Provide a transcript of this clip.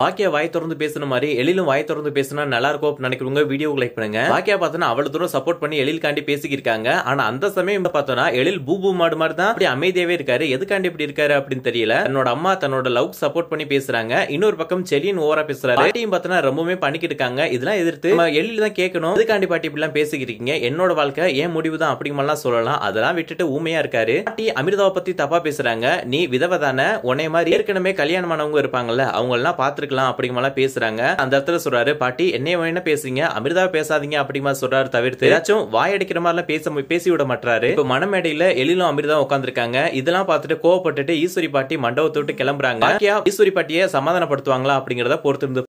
பாக்கியா வாய் திறந்து பேசுன மாதிரி எழிலும் வாய் திறந்து பேசினா நல்லா இருக்கும் அப்படின்னு நினைக்கிறவங்க வீடியோ லைக் பண்ணுங்க பாக்கியா பார்த்தோன்னா அவ்வளவு தூரம் சப்போர்ட் பண்ணி எழில் காண்டி பேசிக்கிருக்காங்க ஆனா அந்த சமயம் பார்த்தோன்னா எழில் பூபு மாடு மாதிரி தான் அப்படி அமைதியாவே இருக்காரு எதுக்காண்டி இப்படி இருக்காரு அப்படின்னு தெரியல தன்னோட அம்மா தன்னோட லவ் சப்போர்ட் பண்ணி பேசுறாங்க இன்னொரு பக்கம் செலியன் ஓவரா பேசுறாரு பாட்டியும் பார்த்தோன்னா ரொம்பவே பண்ணிக்கிட்டு இருக்காங்க இதெல்லாம் எதிர்த்து நம்ம எழில் தான் கேட்கணும் எதுக்காண்டி பாட்டி இப்படி எல்லாம் பேசிக்கிறீங்க என்னோட வாழ்க்கை ஏன் முடிவு தான் அப்படிங்கலாம் சொல்லலாம் அதெல்லாம் விட்டுட்டு ஊமையா இருக்காரு பாட்டி அமிர்தாவை பத்தி தப்பா பேசுறாங்க நீ விதவை தானே உன்னை மாதிரி ஏற்கனவே கல்யாணம் ஆனவங்க இருப்பாங்கல்ல அவங்க எல்லாம் பாத்துருக்கலாம் அப்படிங்கலாம் பேசுறாங்க அந்த இடத்துல சொல்றாரு பாட்டி என்னைய வேணா பேசுங்க அமிர்தாவை பேசாதீங்க அப்படிமா சொல்றாரு தவிர்த்து ஏதாச்சும் வாயடிக்கிற மாதிரிலாம் பேச பேசி விட மாட்டாரு இப்ப மனமேடையில எழிலும் அமிர்தா உட்காந்துருக்காங்க இதெல்லாம் பார்த்துட்டு கோவப்பட்டுட்டு ஈஸ்வரி பாட்டி மண்டபத்தை விட்டு கிளம்புறாங்க பாக்கியா ஈஸ்வரி பாட்டியை சமாதானப்படுத்துவாங்களா அப்படிங்கறத பொறுத்திருந்து